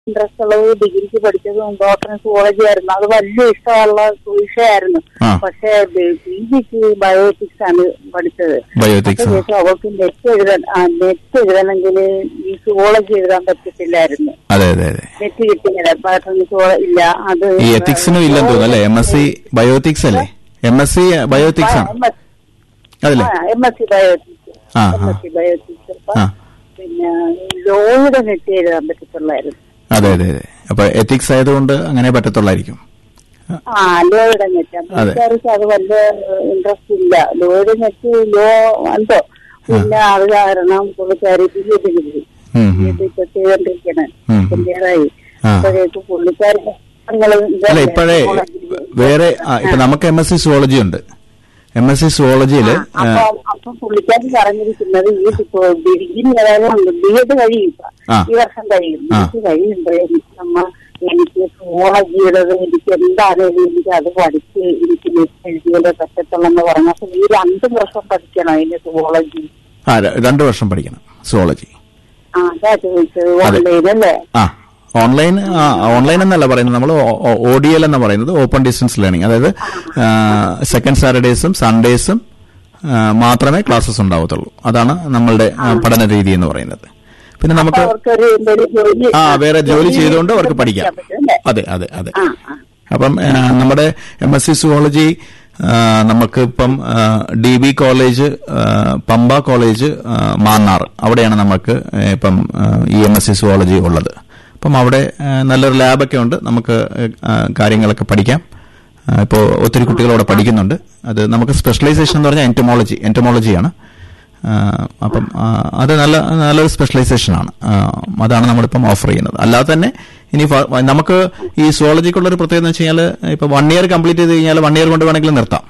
Interest ഉള്ളത് ഡിഗ്രിക്ക് പഠിച്ചതും ബോട്ടണി സുവോളജി ആയിരുന്നു അത് വലിയ ഇഷ്ടമുള്ള വിഷയമായിരുന്നു ആ. പക്ഷെ പി ജിക്ക് ബയോട്ടിക്സ് ആണ് പഠിച്ചത് ബയോട്ടിക്സ് അപ്പൊ ശേഷം അവൾക്ക് നെറ്റ് എഴുതാൻ നെറ്റ് എഴുതണമെങ്കിൽ ഈ സുവോളജി എഴുതാൻ പറ്റത്തില്ലായിരുന്നു അതെ അതെ അതെ നെറ്റ് കിട്ടിയില്ല ബോട്ടണി സുവോളജി ഇല്ല അത് ഈ എത്തിക്സിനും ഇല്ലെന്ന് തോന്നുന്നു അല്ലേ എം എസ് സി ബയോട്ടിക്സ് അല്ലേ എം എസ് സി ബയോട്ടിക്സ് ആണ് അതല്ലേ എം എസ് സി ബയോട്ടിക്സ് ആ, എം ആ. എസ് സി ബയോട്ടിക്സ് അപ്പൊ ആ പിന്നെ ലോയുടെ നെറ്റ് എഴുതാൻ പറ്റത്തുള്ളായിരുന്നു അതെ അതെ അതെ അപ്പൊ എത്തിക്സ് ആയതുകൊണ്ട് അങ്ങനെ പറ്റത്തുള്ളായിരിക്കും ആ ലോയുടെ നെറ്റ് അപ്പൊ അതെ. വിചാരിച്ചു അത് വലിയ ഇൻട്രസ്റ്റ് ഇല്ല ലോയുടെ നെറ്റ് ലോ എന്തോ പിന്നെ അത് കാരണം പുള്ളിക്കാരി ബി എഡ് ഡിഗ്രി ഉം, ഉം. ഇപ്പൊ ചെയ്തോണ്ടിരിക്കണേ ഉം. ക്ലിയറായി ആ. അപ്പോഴേക്ക് പുള്ളിക്കാരി ഞങ്ങള് അല്ല ഇപ്പോഴേ വേറെ ആ, ഇപ്പൊ നമുക്ക് എം എസ് സി സുവോളജി ഉണ്ട് എം എസ് സി സുവോളജിയില് അപ്പൊ അപ്പൊ പുള്ളിക്കാരി പറഞ്ഞിരിക്കുന്നത് ഈ ഇപ്പൊ ഡിഗ്രി അതായത് ബി എഡ് കഴിയും ഇപ്പൊ. ആ. ഈ വർഷം കഴിയും ആ. ഇത് കഴിയുമ്പോഴേ നമ്മ എനിക്ക് സുവോളജിയുടേത് എനിക്ക് എന്താണേലും എനിക്ക് അത് പഠിച്ച് എനിക്ക് നെറ്റ് എഴുതിയാലേ പറ്റത്തുള്ളെന്ന് പറഞ്ഞു അപ്പൊ ഈ രണ്ട് വർഷം പഠിക്കണം അതിന്റെ സുവോളജി ആ ര- രണ്ടു വർഷം പഠിക്കണം സുവോളജി ആ അതാ ചോദിച്ചത് അതെ. ഓൺലൈൻ അല്ലേ ആ ഓൺലൈൻ ആ, ഓൺലൈൻ എന്നല്ല പറയുന്നത് നമ്മൾ ഒ ഡി എൽ എന്ന് പറയുന്നത് ഓപ്പൺ ഡിസ്റ്റൻസ് ലേണിംഗ് അതായത് സെക്കൻഡ് സാറ്റർഡേസും സൺഡേസും മാത്രമേ ക്ലാസ്സസ് ഉണ്ടാവത്തുള്ളൂ അതാണ് നമ്മളുടെ ആ, പഠന രീതി എന്ന് പറയുന്നത് പിന്നെ അപ്പൊ നമുക്ക് അവർക്കൊരു എന്തൊരു ജോലി ആ വേറെ ജോലി ചെയ്തുകൊണ്ട് അവർക്ക് പഠിക്കാം പറ്റും അല്ലേ? അതെ അതെ അതെ ആ ആ അപ്പം ആ, നമ്മുടെ എം എസ് സി സുവോളജി നമുക്ക് ഇപ്പം ഡി ബി കോളേജ് ആ, പമ്പ കോളേജ് ആ, മാന്നാർ അവിടെയാണ് നമുക്ക് ആ, ഇപ്പം ആ, ഈ എം എസ് സി സുവോളജി ഉള്ളത് അപ്പം അവിടെ ആ, നല്ലൊരു ലാബൊക്കെ ഉണ്ട് നമുക്ക് ആ, കാര്യങ്ങളൊക്കെ പഠിക്കാം ഇപ്പോൾ ഒത്തിരി കുട്ടികൾ അവിടെ പഠിക്കുന്നുണ്ട് അത് നമുക്ക് സ്പെഷ്യലൈസേഷൻ എന്ന് പറഞ്ഞാൽ എൻറ്റമോളജി എൻറ്റമോളജിയാണ് ആ, അപ്പം ആ, അത് നല്ല നല്ലൊരു സ്പെഷ്യലൈസേഷൻ ആണ് ആ, അതാണ് നമ്മളിപ്പം ഓഫർ ചെയ്യുന്നത് അല്ലാതെ തന്നെ ഇനി ഫ- നമുക്ക് ഈ സുവോളജിക്കുള്ള ഒരു പ്രത്യേകത എന്ന് വെച്ച് കഴിഞ്ഞാൽ ഇപ്പൊ വൺ ഇയർ കംപ്ലീറ്റ് ചെയ്ത് കഴിഞ്ഞാൽ വൺ ഇയർ കൊണ്ട് വേണമെങ്കിൽ നിർത്താം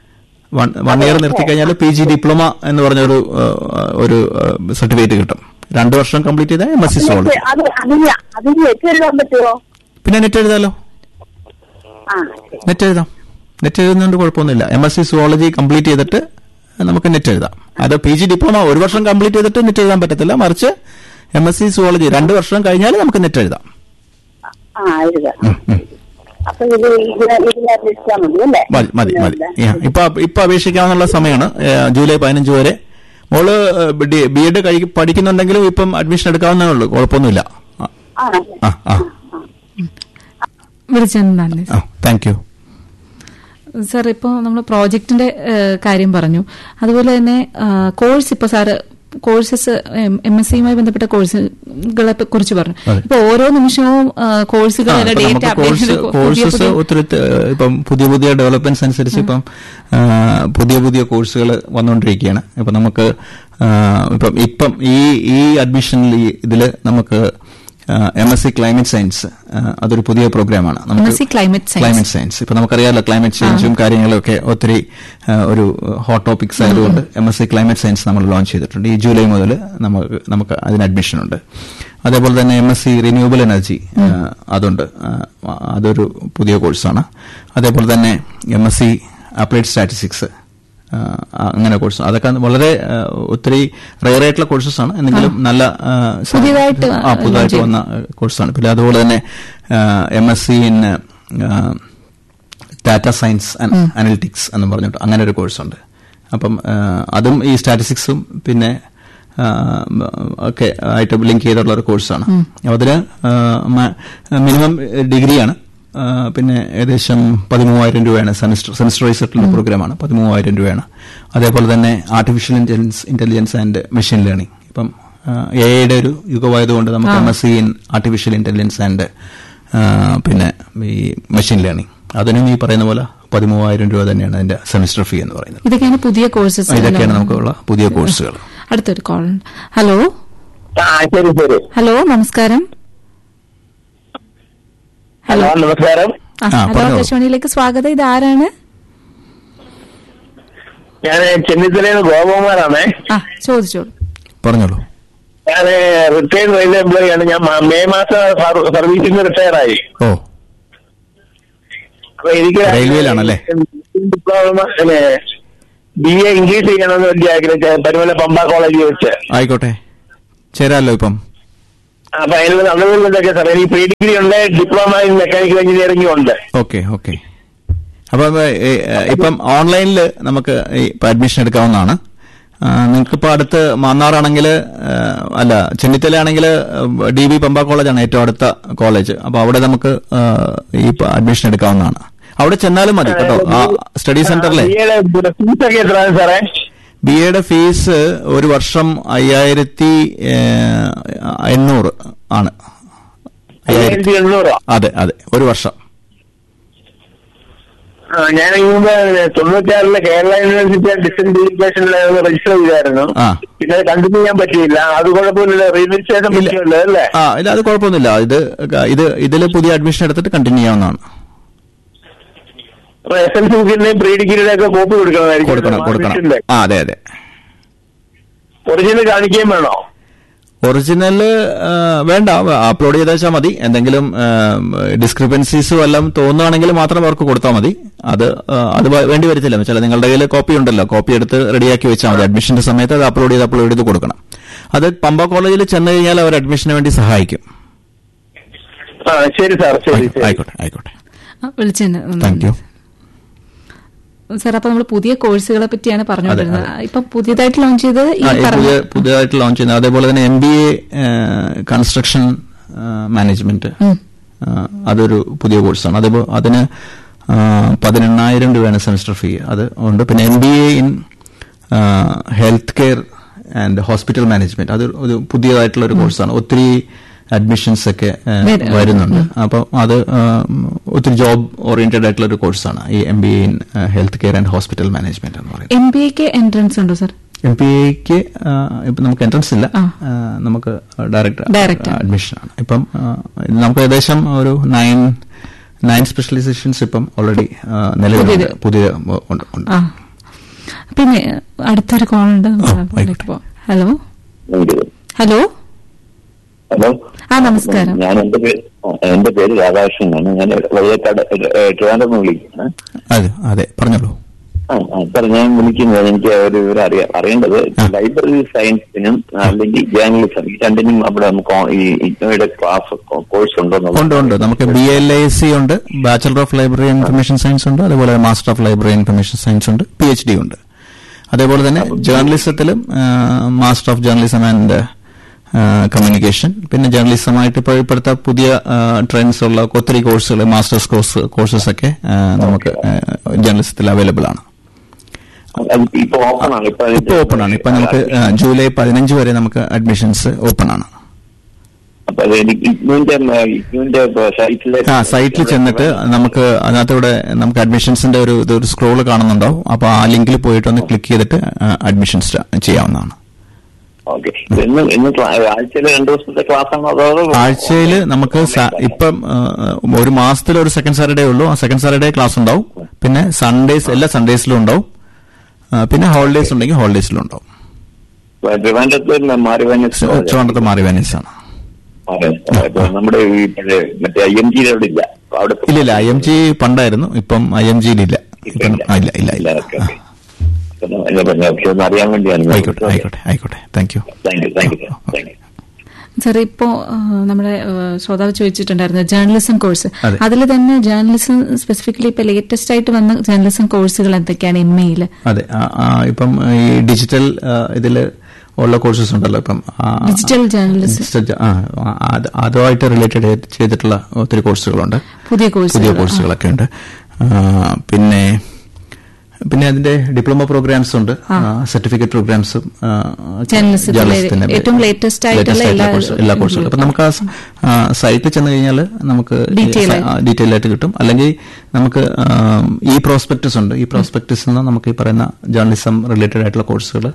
വൺ ഇയർ നിർത്തി കഴിഞ്ഞാൽ പി ജി ഡിപ്ലോമ എന്ന് പറഞ്ഞൊരു ആ, ഒരു സർട്ടിഫിക്കറ്റ് കിട്ടും രണ്ടു വർഷം കംപ്ലീറ്റ് ചെയ്താൽ എം എസ് സി സുവോളജി അത് അതിന് അതിന് നെറ്റ് എഴുതാൻ പറ്റുമോ പിന്നെ നെറ്റ് എഴുതാലോ ആ നെറ്റ് എഴുതാം നെറ്റ് എഴുതുന്നതുകൊണ്ട് കുഴപ്പമൊന്നുമില്ല M S C zoology complete ചെയ്തിട്ട് നമുക്ക് നെറ്റ് എഴുതാം അത് പി ജി ഡിപ്ലോമ ഒരു വർഷം കംപ്ലീറ്റ് ചെയ്തിട്ട് നെറ്റ് എഴുതാൻ പറ്റത്തില്ല മറിച്ച് എം എസ് സി സുവോളജി രണ്ട് വർഷം കഴിഞ്ഞാൽ നമുക്ക് നെറ്റ് എഴുതാം ആ എഴുതാം അപ്പൊ ഇത് ഇതിനെ ഇതിനെ അപേക്ഷിച്ചാൽ മതി അല്ലേ മതി മതി മതി ഇല്ല. Yeah. ഇപ്പൊ ഇപ്പൊ അപേക്ഷിക്കാവുന്ന സമയമാണ് ഏഹ്, ജൂലൈ പതിനഞ്ച് വരെ മോള് ബി എഡ് പഠിക്കുന്നുണ്ടെങ്കിലും ഇപ്പം അഡ്മിഷൻ എടുക്കാവുന്നേ ഉള്ളൂ കുഴപ്പമൊന്നുമില്ല ആ, ആണല്ലേ ആ ആ വിളിച്ചതിന് നന്ദി ആ താങ്ക് യു സാർ ഇപ്പോൾ നമ്മൾ പ്രോജക്റ്റിന്റെ ഏഹ്, കാര്യം പറഞ്ഞു അതുപോലെ തന്നെ കോഴ്സ് ഇപ്പോൾ സാറ് കോഴ്സസ് എം എസ് സിയുമായി ബന്ധപ്പെട്ട കോഴ്സുകളെ കുറിച്ച് പറഞ്ഞു അതെ. ഇപ്പൊ ഓരോ നിമിഷവും കോഴ്സുകൾ ആ, ഇപ്പൊ നമുക്ക് കോഴ്സ് കോഴ്സസ് ഒത്തിരി ത- ഇപ്പം പുതിയ പുതിയ ഡെവലപ്മെന്റ്സ് അനുസരിച്ച് ഇപ്പം ആ, പുതിയ പുതിയ കോഴ്സുകൾ വന്നുകൊണ്ടിരിക്കുകയാണ് ഇപ്പൊ നമുക്ക് ആ, ഇപ്പം ഇപ്പം ഈ ഈ അഡ്മിഷനിൽ ഇതിൽ നമുക്ക് M S C climate science അതൊരു പുതിയ പ്രോഗ്രാമാണ് MSc Climate Science. Climate science ഇപ്പൊ നമുക്കറിയാലോ ക്ലൈമറ്റ് ചേഞ്ചും കാര്യങ്ങളൊക്കെ ഒത്തിരി ആ, ഒരു ഹോട്ട് ടോപ്പിക്സ് ആയതുകൊണ്ട് M S C climate science നമ്മൾ ലോഞ്ച് ചെയ്തിട്ടുണ്ട് ഈ ജൂലൈ മുതൽ നമുക്ക് നമുക്ക് അതിന് അഡ്മിഷൻ ഉണ്ട് അതേപോലെ തന്നെ M S C renewable energy അതുണ്ട് ആ, അതൊരു പുതിയ കോഴ്സാണ് അതേപോലെ തന്നെ M S C applied statistics അങ്ങനെ കോഴ്സ് അതൊക്കെ വളരെ ആ, ഒത്തിരി റയർ ആയിട്ടുള്ള കോഴ്സസ് ആണ് എന്തെങ്കിലും നല്ല ആ, പുതിയതായിട്ട് ആ പുതുതായിട്ട് വന്ന കോഴ്സാണ് പിന്നെ അതുപോലെ തന്നെ M S C in data science and analytics എന്ന് പറഞ്ഞിട്ട് അങ്ങനെ ഒരു കോഴ്സുണ്ട് അപ്പം ആ, അതും ഈ സ്റ്റാറ്റിസ്റ്റിക്സും പിന്നെ ആ, ഒക്കെ ആയിട്ട് ലിങ്ക് ചെയ്തിട്ടുള്ള ഒരു കോഴ്സാണ് അപ്പോൾ അതിന് മിനിമം ഡിഗ്രിയാണ് ആ, പിന്നെ ഏകദേശം പതിമൂവായിരം രൂപയാണ് സെമിസ്റ്റർ സെമിസ്റ്റർ വൈസ് ആയിട്ടുള്ള പ്രോഗ്രാമാണ് പതിമൂവായിരം രൂപയാണ് അതേപോലെ തന്നെ artificial intelligence intelligence and machine learning ഇപ്പം എ ഐയുടെ ഒരു യുഗമായതുകൊണ്ട് നമുക്ക് M S C in artificial intelligence and പിന്നെ ഈ മെഷീൻ ലേണിംഗ് അതിനും ഈ പറയുന്ന പോലെ പതിമൂവായിരം രൂപ തന്നെയാണ് അതിന്റെ സെമിസ്റ്റർ ഫീ എന്ന് പറയുന്നത് ഇതൊക്കെയാണ് പുതിയ കോഴ്സസ് ഇതൊക്കെയാണ് നമുക്കുള്ള പുതിയ കോഴ്സുകൾ അടുത്തൊരു കോൾ ഹലോ ആ ശരി ശരി ഹലോ നമസ്കാരം ഹലോ നമസ്കാരം ആ, ആ, ഹലോ പറഞ്ഞോളൂ. ആകാശവാണിയിലേക്ക് സ്വാഗതം ഇത് ആരാണ് ഞാൻ ചെന്നിത്തലയിൽ നിന്ന് ഗോപകുമാറാണേ ആ ചോദിച്ചോളൂ പറഞ്ഞോളൂ ഞാൻ റിട്ടയർഡ് റെയിൽവേ എംപ്ലോയി ആണ് ഞാൻ മ- മെയ് മാസം സർ- സർവീസിൽ നിന്ന് റിട്ടയർ ആയി ഓ അപ്പൊ എനിക്ക് റെയിൽവേയിലാണല്ലേ? ഡിപ്ലോമ ബി എ ഇംഗ്ലീഷ് ചെയ്യണമെന്ന് വലിയ ആഗ്രഹിച്ച പരുമല പമ്പ കോളേജിൽ വെച്ച് ആയിക്കോട്ടെ ചേരാമല്ലോ ഇപ്പം അപ്പൊ അതിനുള്ള നടപടികളൊക്കെ സാർ എനിക്ക് പ്രീ ഡിഗ്രി ഉണ്ട് ഡിപ്ലോമ ഇൻ മെക്കാനിക്കൽ എഞ്ചിനീയറിംഗും ഉണ്ട് ഓക്കെ ഓക്കെ അപ്പൊ ഇപ്പം ഓൺലൈനിൽ നമുക്ക് ഈ ഇപ്പൊ അഡ്മിഷൻ എടുക്കാവുന്നതാണ് നിങ്ങൾക്ക് ഇപ്പോൾ അടുത്ത് മാന്നാറാണെങ്കിൽ അല്ല ചെന്നിത്തല ആണെങ്കിൽ ഡി ബി പമ്പ കോളേജാണ് ഏറ്റവും അടുത്ത കോളേജ് അപ്പൊ അവിടെ നമുക്ക് ആ, ഈ അഡ്മിഷൻ എടുക്കാവുന്നതാണ് അവിടെ ചെന്നാലും മതി കേട്ടോ ആ സ്റ്റഡി സെന്ററിലെ ബിഎയുടെ ഫീസൊക്കെ എത്രയാണ് സാറേ ബി എയുടെ ഫീസ് ഒരു വർഷം അയ്യായിരത്തി എണ്ണൂറ് ആണ് അയ്യായിരത്തി അയ്യായിരത്തി എണ്ണൂറോ അതെ അതെ ഒരു വർഷം ആ, ഞാൻ ഈ മുമ്പ് തൊണ്ണൂറ്റാറിലെ കേരള യൂണിവേഴ്സിറ്റി ഡിസ്റ്റൻസ് എഡ്യൂക്കേഷനിൽ രജിസ്റ്റർ ചെയ്തായിരുന്നു ആ. പിന്നെ അത് കണ്ടിന്യൂ ചെയ്യാൻ പറ്റിയില്ല അത് കുഴപ്പമില്ല റീരജിസ്ട്രേഷൻ ഇല്ല. പറ്റുമല്ലോ അല്ലേ ആ ഇല്ല അത് കുഴപ്പമൊന്നുമില്ല ഇത് ഇത് ഇതിൽ പുതിയ അഡ്മിഷൻ എടുത്തിട്ട് കണ്ടിന്യൂ ചെയ്യാവുന്നതാണ് അപ്പൊ എസ് എൽ സിന്റെ പ്രീ ഡിഗ്രിയുടെ ഒക്കെ കോപ്പി കൊടുക്കണമായിരിക്കും കൊടുക്കണം കൊടുക്കണം ആ അതെ അതെ ഒറിജിനൽ കാണിക്കുകയും വേണോ ഒറിജിനൽ വേണ്ട അപ്ലോഡ് ചെയ്ത് വെച്ചാൽ മതി എന്തെങ്കിലും ഡിസ്ക്രിപ്പൻസീസ് വല്ലതും തോന്നുകയാണെങ്കിൽ മാത്രം അവർക്ക് കൊടുത്താൽ മതി അത് ആ, അത് വ- വേണ്ടി വരത്തില്ല ചില നിങ്ങളുടെ കയ്യിൽ കോപ്പി ഉണ്ടല്ലോ കോപ്പി എടുത്ത് റെഡിയാക്കി വെച്ചാൽ മതി അഡ്മിഷന്റെ സമയത്ത് അത് അപ്ലോഡ് ചെയ്ത് അപ്ലോഡ് ചെയ്ത് കൊടുക്കണം അത് പമ്പ കോളേജിൽ ചെന്ന് കഴിഞ്ഞാൽ അവർ അഡ്മിഷന് വേണ്ടി സഹായിക്കും ആ ശരി സാർ ശരി ശരി ആയിക്കോട്ടെ ആയിക്കോട്ടെ ആ, വിളിച്ചതിന് താങ്ക് യു സാർ അപ്പൊ നമ്മൾ പുതിയ കോഴ്സുകളെ പറ്റിയാണ് പറഞ്ഞുകൊണ്ടിരുന്നത് അതെ, ഇപ്പൊ പുതിയതായിട്ട് ലോഞ്ച് ചെയ്തത് ഈ ആ, ഈ പറഞ്ഞ പുതിയ പുതിയതായിട്ട് ലോഞ്ച് ചെയ്യുന്നത് അതേപോലെ തന്നെ M B A construction management ഉം. അതൊരു പുതിയ കോഴ്സാണ് അതേപോലെ അതിന് ആ, പതിനെണ്ണായിരം രൂപയാണ് സെമിസ്റ്റർ ഫീ അത് ഉണ്ട് പിന്നെ M B A in health care and hospital management അത് ഒരു പുതിയതായിട്ടുള്ള ഒരു കോഴ്സാണ് ഒത്തിരി അഡ്മിഷൻസ് ഒക്കെ ആ, വരും. വരുന്നുണ്ട് അപ്പം അത് ആ, ഒത്തിരി ജോബ് ഓറിയന്റഡ് ആയിട്ടുള്ള ഒരു കോഴ്സാണ് ഈ M B A in health care and hospital management എന്ന് പറയുന്നത് എം ബി എക്ക് എൻട്രൻസ് ഉണ്ടോ സാർ എം പി എക്ക് ഇപ്പം നമുക്ക് എൻട്രൻസ് ഇല്ല ആ. ആ, നമുക്ക് ഡയറക്റ്റ് Direct ആണ്. അഡ്മിഷൻ ആണ് ഇപ്പം ആ, ഇത് നമുക്ക് ഏകദേശം ഒരു നയൻ നയൻ സ്പെഷ്യലൈസേഷൻസ് ഇപ്പം ഓൾറെഡി നിലവിലുണ്ട് പുതിയത്. പുതിയ ഉണ്ട് ഉണ്ട് ആ പിന്നെ അടുത്തൊരു കോൾ ഉണ്ട് ആ, ആയിക്കോട്ടെ. ഹലോ ഹലോ ഹലോ ആ നമസ്കാരം ഞാൻ എന്റെ പേര് എന്റെ പേര് രാധാകൃഷ്ണൻ എന്നാണ് ഞാൻ വഴിയക്കാട് ട്രിവാൻഡ്രം വിളിക്കുന്നത് അതെ അതെ പറഞ്ഞോളൂ ആ ആ, സാർ ഞാൻ വിളിക്കുന്നത് എനിക്ക് ഒരു വിവരം അറിയാം അറിയേണ്ടത് ആ. ലൈബ്രറി സയൻസിനും അല്ലെങ്കിൽ ജേർണലിസം ഈ രണ്ടിനും അവിടെ നമുക്ക് ഓ- ഈ ഇഗ്നോയുടെ ക്ലാസ് കോഴ്സ് ഉണ്ടോ ഉണ്ട് ഉണ്ട് നമുക്ക് ബി എൽ ഐ സി ഉണ്ട് bachelor of library information science ഉണ്ട് അതേപോലെ master of library information science ഉണ്ട് പി എച്ച് ഡി ഉണ്ട് അതേപോലെ തന്നെ ജേർണലിസത്തിലും master of journalism and communication പിന്നെ ജേർണലിസമായിട്ട് ഇപ്പോൾ ഇപ്പോഴത്തെ പുതിയ ട്രെൻഡ്സ് ഉള്ള ഒത്തിരി കോഴ്സുകൾ മാസ്റ്റേഴ്സ് കോഴ്സ് കോഴ്സസ് ഒക്കെ ആ, നമുക്ക് ജേർണലിസത്തിൽ അവൈലബിൾ ആണ് ഇപ്പൊ ഓപ്പൺ ആണ് ഇപ്പൊ അതിന്റെ- ഇപ്പോൾ ഓപ്പൺ ആണ് ഇപ്പൊ നമുക്ക് ആ, ജൂലൈ പതിനഞ്ച് വരെ നമുക്ക് അഡ്മിഷൻസ് ഓപ്പൺ ആണ് അപ്പൊ അത് എനിക്ക് ഇഗ്നുവിന്റെ ഇഗ്നുവിന്റെ സൈറ്റിലെ ആ സൈറ്റിൽ ചെന്നിട്ട് നമുക്ക് അതിനകത്തൂടെ നമുക്ക് അഡ്മിഷൻസിന്റെ ഒരു ഇതൊരു സ്ക്രോൾ കാണുന്നുണ്ടാവും അപ്പൊ ആ ലിങ്കിൽ പോയിട്ട് ഒന്ന് ക്ലിക്ക് ചെയ്തിട്ട് അഡ്മിഷൻസ് ചെയ്യാവുന്നതാണ് ഓക്കെ ഇന്ന് ഇന്ന് ആഴ്ചയിൽ രണ്ടു ദിവസത്തെ ക്ലാസ് ആണോ അതോ ആഴ്ചയിൽ നമുക്ക് സ- ഇപ്പം ആ, ഒരു മാസത്തിൽ ഒരു സെക്കൻഡ് സാറ്റർഡേ ഉള്ളൂ ആ സെക്കൻഡ് സാറ്റർഡേ ക്ലാസ് ഉണ്ടാവും പിന്നെ സൺഡേസ് എല്ലാ സൺഡേസിലും ഉണ്ടാവും ആ, പിന്നെ ഹോളിഡേസ് ഉണ്ടെങ്കിൽ ഹോളിഡേസിലും ഉണ്ടാവും ട്രിവാൻഡ്രത്ത് മാറി വന്ന ട്രിവാൻഡ്രത്ത് മാറി വെനീസ് ആണ് അതെ ഇപ്പൊ നമ്മുടെ ഈ പഴയ മറ്റേ ഐ എം ജിയുടെ അവിടെ ഇല്ല അവിടെ ഇല്ല ഇല്ല ഐ എം ജി പണ്ടായിരുന്നു ഇപ്പം ഐ എം ജിയിലില്ല ഇപ്പം ആ, ഇല്ല ഇല്ല ഇല്ല ഓക്കെ ഓക്കെ അപ്പൊ ഞാൻ പറഞ്ഞ പക്ഷെ ഒന്ന് അറിയാൻ വേണ്ടിയാണ് ആയിക്കോട്ടെ ആയിക്കോട്ടെ ആയിക്കോട്ടെ thank you thank you thank you thank you sir ഇപ്പോ ആ, നമ്മുടെ ആ, ശ്രോതാവ് ചോദിച്ചിട്ടുണ്ടായിരുന്നു ജേർണലിസം കോഴ്സ് അതെ. അതിൽ തന്നെ ജേർണലിസം സ്പെസിഫിക്കലി ഇപ്പൊ ലേറ്റസ്റ്റ് ആയിട്ട് വന്ന ജേർണലിസം കോഴ്സുകൾ എന്തൊക്കെയാണ് എം എയിൽ അതെ ആ, ആ, ഇപ്പം ഈ ഡിജിറ്റൽ ഇതില് ഉള്ള കോഴ്സസ് ഉണ്ടല്ലോ ഇപ്പം ആ, ഡിജിറ്റൽ ജേർണലിസം ഡിജിറ്റൽ ജ- ആ, അത് അതുമായിട്ട് റിലേറ്റഡ് ചെയ്തിട്ടുള്ള ഒത്തിരി കോഴ്സുകളുണ്ട് പുതിയ കോഴ്സുകൾ പുതിയ കോഴ്സുകളൊക്കെ ഉണ്ട് ആ, പിന്നെ പിന്നെ അതിന്റെ ഡിപ്ലോമ പ്രോഗ്രാംസ് ഉണ്ട് സർട്ടിഫിക്കറ്റ് പ്രോഗ്രാംസും ആ, ജേർണലിസത്തിലെ ജേർണലിസത്തിന്റെ ഏറ്റവും latest ആയിട്ടുള്ള latest ആയിട്ടുള്ള എല്ലാ- കോഴ്സ്- എല്ലാ കോഴ്സുകളും അപ്പൊ നമുക്ക് ആ സൈറ്റിൽ ചെന്ന് കഴിഞ്ഞാൽ നമുക്ക് Detail ആയി. ഡീറ്റെയിൽ ആയിട്ട് കിട്ടും അല്ലെങ്കിൽ നമുക്ക് ആം, ഈ പ്രോസ്പെക്ടസ് ഉണ്ട് ഈ പ്രോസ്പെക്ടസിൽ നിന്ന് നമുക്ക് ഈ പറയുന്ന ജേർണലിസം റിലേറ്റഡ് ആയിട്ടുള്ള കോഴ്സുകൾ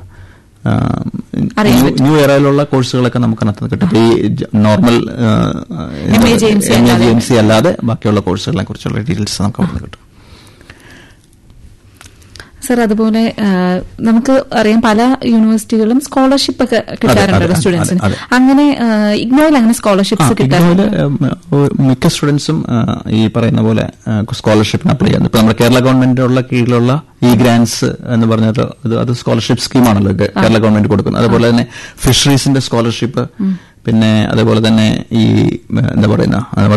അറിയാൻ പറ്റും. ന്യൂ എറയിലുള്ള കോഴ്സുകളൊക്കെ നമുക്ക് അതിനകത്ത് കിട്ടും ഇപ്പൊ ഈ normal MA JMC M A അല്ലാതെ. ജി എം സി അല്ലാതെ ബാക്കിയുള്ള കോഴ്സുകളെ കുറിച്ചുള്ള ഡീറ്റെയിൽസ് നമുക്ക് അവിടെ നിന്ന് കിട്ടും സർ അതുപോലെ ആ, നമുക്ക് അറിയാം പല യൂണിവേഴ്സിറ്റികളും സ്കോളർഷിപ്പ് ഒക്കെ കിട്ടാറുണ്ട് അതെ, സ്റ്റുഡൻസിന് അതെ, അതെ. അങ്ങനെ ഇഗ്നോയിൽ അങ്ങനെ സ്കോളർഷിപ്സ് ഇഗ്നോയില് കിട്ടാറുണ്ട് മിക്ക സ്റ്റുഡൻസും ഈ പറയുന്ന പോലെ സ്കോളർഷിപ്പിന് അപ്ലൈ ചെയ്യുന്നത് ഇപ്പൊ നമ്മുടെ കേരള ഗവൺമെന്റിനുള്ള കീഴിലുള്ള ഈ ഗ്രാൻസ് എന്ന് പറഞ്ഞത് അത് അത് സ്കോളർഷിപ്പ് സ്കീമാണല്ലോ ഇത് കേരള ഗവൺമെന്റ് കൊടുക്കുന്നത് അതുപോലെ തന്നെ ഫിഷറീസിന്റെ സ്കോളർഷിപ്പ് പിന്നെ അതേപോലെ തന്നെ ഈ എന്താ പറയുന്ന